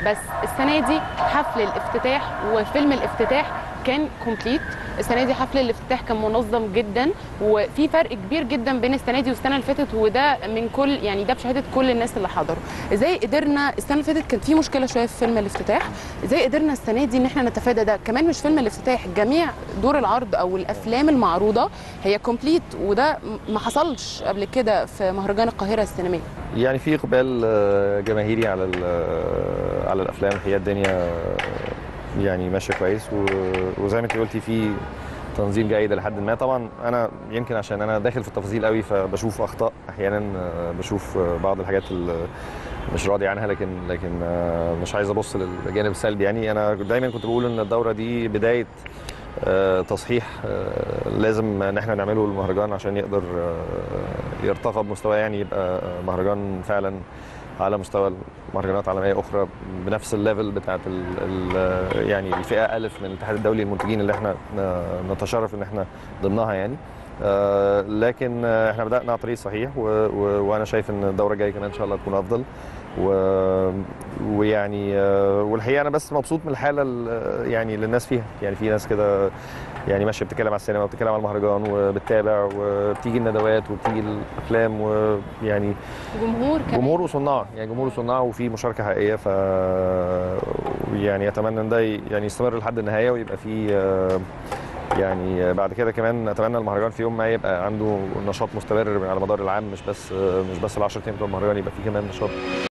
بس السنه دي حفل الافتتاح وفيلم الافتتاح كان كومبليت السنه دي حفل الافتتاح كان منظم جدا وفي فرق كبير جدا بين السنه دي والسنه اللي فاتت وده من كل يعني ده بشهاده كل الناس اللي حضروا ازاي قدرنا السنه اللي فاتت كان في مشكله شويه في فيلم الافتتاح ازاي قدرنا السنه دي ان احنا نتفادى ده كمان مش فيلم الافتتاح جميع دور العرض او الافلام المعروضه هي كومبليت وده ما حصلش قبل كده في مهرجان القاهره السينمائي يعني في اقبال آه، جماهيري على ال- آه، على الافلام الحقيقه الدنيا آه، يعني ماشيه كويس و- وزي ما انت قلتي في تنظيم جيد لحد ما طبعا انا يمكن عشان انا داخل في التفاصيل قوي فبشوف اخطاء احيانا آه، بشوف آه، بعض الحاجات اللي مش راضي عنها لكن لكن آه، مش عايز ابص للجانب السلبي يعني انا دايما كنت بقول ان الدوره دي بدايه آه، تصحيح آه، لازم ان احنا نعمله المهرجان عشان يقدر آه، يرتقى بمستوى يعني يبقى مهرجان فعلا على مستوى المهرجانات العالميه اخرى بنفس الليفل بتاعت ال ال يعني الفئه الف من الاتحاد الدولي للمنتجين اللي احنا ن- نتشرف ان احنا ضمنها يعني آه، لكن آه، احنا بدانا على الطريق الصحيح و- و- وانا شايف ان الدوره الجايه كمان ان شاء الله تكون افضل و- ويعني آه، والحقيقه انا بس مبسوط من الحاله ال- يعني اللي الناس فيها يعني في ناس كده يعني ماشيه بتتكلم على السينما وبتتكلم على المهرجان وبتتابع وبتيجي الندوات وبتيجي الافلام ويعني جمهور كمان جمهور وصناع يعني جمهور وصناع وفي مشاركه حقيقيه ف يعني اتمنى ان ده ي- يعني يستمر لحد النهايه ويبقى في آه، يعني بعد كده كمان اتمنى المهرجان في يوم ما يبقى عنده نشاط مستمر على مدار العام مش بس مش بس ال 10 ايام بتوع المهرجان يبقى في كمان نشاط